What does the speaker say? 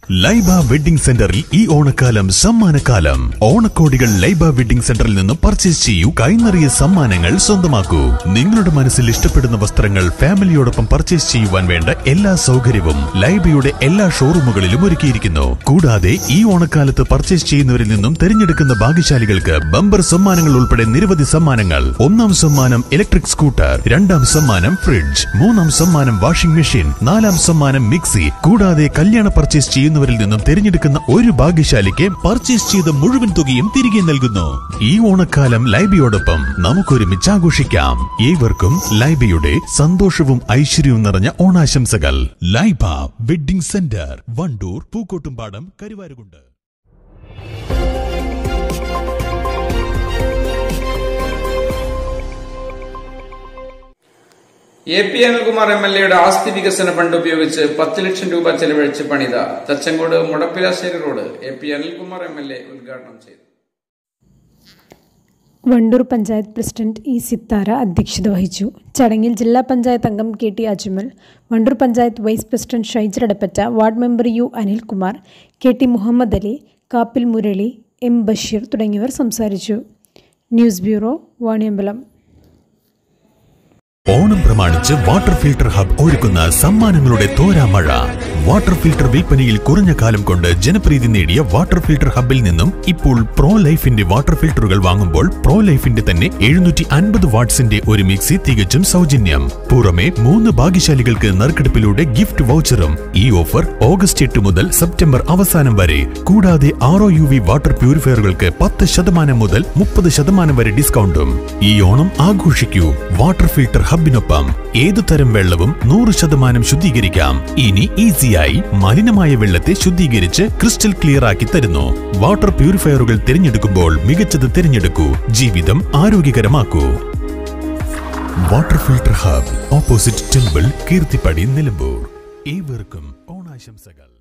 Laiba wedding സെന്ററിൽ ഈ ഓണക്കാലം സമ്മാനക്കാലം ഓണക്കോടികൾ ലൈബ വെഡിംഗ് സെന്ററിൽ നിന്ന് പർച്ചേസ് ചെയ്യൂ കൈനിറിയ സമ്മാനങ്ങൾ സ്വന്തമാക്കൂ നിങ്ങളുടെ മനസ്സിൽ ഇഷ്ടപ്പെടുന്ന വസ്ത്രങ്ങൾ ഫാമിലിയോടൊപ്പം പർച്ചേസ് ചെയ്യുവാൻ വേണ്ട എല്ലാ സൗകര്യവും ലൈബയുടെ എല്ലാ ഷോറൂമുകളിലും ഒരുക്കിയിരിക്കുന്നു കൂടാതെ ഈ ഓണക്കാലത്ത് പർച്ചേസ് ചെയ്യുന്നവരിൽ നിന്നും തിരഞ്ഞെടുക്കുന്ന ഭാഗ്യശാലികൾക്ക് ബമ്പർ സമ്മാനങ്ങൾ ഉൾപ്പെടെ നിരവധി സമ്മാനങ്ങൾ ഒന്നാം സമ്മാനം ഇലക്ട്രിക് സ്കൂട്ടർ രണ്ടാം സമ്മാനം ഫ്രിഡ്ജ് മൂന്നാം സമ്മാനം വാഷിംഗ് മെഷീൻ നാലാം സമ്മാനം മിക്സി കൂടാതെ കല്യാണ പർച്ചേസ് ചെയ്യുന്നവരിൽ നിന്നും തിരഞ്ഞെടുക്കുന്ന ഒരു ഭാഗ്യശാലിക്ക് പർച്ചേസ് ചെയ്ത മുഴുവൻ തുകയും തിരികെ നൽകുന്നു ഈ ഓണക്കാലം ലൈബിയോടൊപ്പം നമുക്കൊരുമിച്ച് ആഘോഷിക്കാം ഏവർക്കും ലൈബയുടെ സന്തോഷവും ഐശ്വര്യവും നിറഞ്ഞ ഓണാശംസകൾ Laiba wedding centre Wandoor Pookkottumpadam Karuvarakundu A P Anilkumar M L എയുടെ ആസ്തി വികസന ഫണ്ട് ഉപയോഗിച്ച് പത്ത് ലക്ഷം രൂപ ചെലവഴിച്ച് പണിത Thachangode Mudappilassery road A P Anilkumar M L A ഉദ്ഘാടനം ചെയ്തു വണ്ടൂർ പഞ്ചായത്ത് പ്രസിഡന്റ് ഇ സിത്താര അധ്യക്ഷത വഹിച്ചു ചടങ്ങിൽ ജില്ലാ പഞ്ചായത്ത് അംഗം K T Ajmal Wandoor panchayat vice president Shaijar Adappatta ward member U Anilkumar K T Muhammad Ali Kappil Murali M Basheer തുടങ്ങിയവർ സംസാരിച്ചു ന്യൂസ് ബ്യൂറോ വാണിയമ്പലം ഓണം പ്രമാണിച്ച് വാട്ടർ ഫിൽട്ടർ ഹബ് ഒരുക്കുന്ന സമ്മാനങ്ങളുടെ തോരാമഴ വാട്ടർ ഫിൽട്ടർ വിൽപ്പനയിൽ കുറഞ്ഞ കാലം കൊണ്ട് ജനപ്രീതി നേടിയ വാട്ടർ ഫിൽട്ടർ ഹബിൽ നിന്നും ഇപ്പോൾ പ്രോ ലൈഫിന്റെ വാട്ടർ ഫിൽട്ടറുകൾ വാങ്ങുമ്പോൾ പ്രോ ലൈഫിന്റെ തന്നെ എഴുന്നൂറ്റി അൻപത് വാട്ട്സിന്റെ ഒരു മിക്സി തികച്ചും സൗജന്യം പുറമെ മൂന്ന് ഭാഗ്യശാലികൾക്ക് നറുക്കെടുപ്പിലൂടെ ഗിഫ്റ്റ് വൗച്ചറും ഈ ഓഫർ ഓഗസ്റ്റ് എട്ട് മുതൽ സെപ്റ്റംബർ അവസാനം വരെ കൂടാതെ ആറോ യു വി വാട്ടർ പ്യൂരിഫയറുകൾക്ക് പത്ത് ശതമാനം മുതൽ മുപ്പത് ശതമാനം വരെ ഡിസ്കൗണ്ടും ഈ ഓണം ആഘോഷിക്കൂ വാട്ടർ ഫിൽട്ടർ ഹബിനൊപ്പം ഏതു തരം വെള്ളവും നൂറ് ശതമാനം ശുദ്ധീകരിക്കാം ഇനി ഈസിയായി മലിനമായ വെള്ളത്തെ ശുദ്ധീകരിച്ച് ക്രിസ്റ്റൽ ക്ലിയർ ആക്കി തരുന്നു വാട്ടർ പ്യൂരിഫയറുകൾ തിരഞ്ഞെടുക്കുമ്പോൾ മികച്ചത് തിരഞ്ഞെടുക്കൂ ജീവിതം ആരോഗ്യകരമാക്കൂ water filter hub opposite temple Keerthippadi Nilambur ഏവർക്കും ഓണാശംസകൾ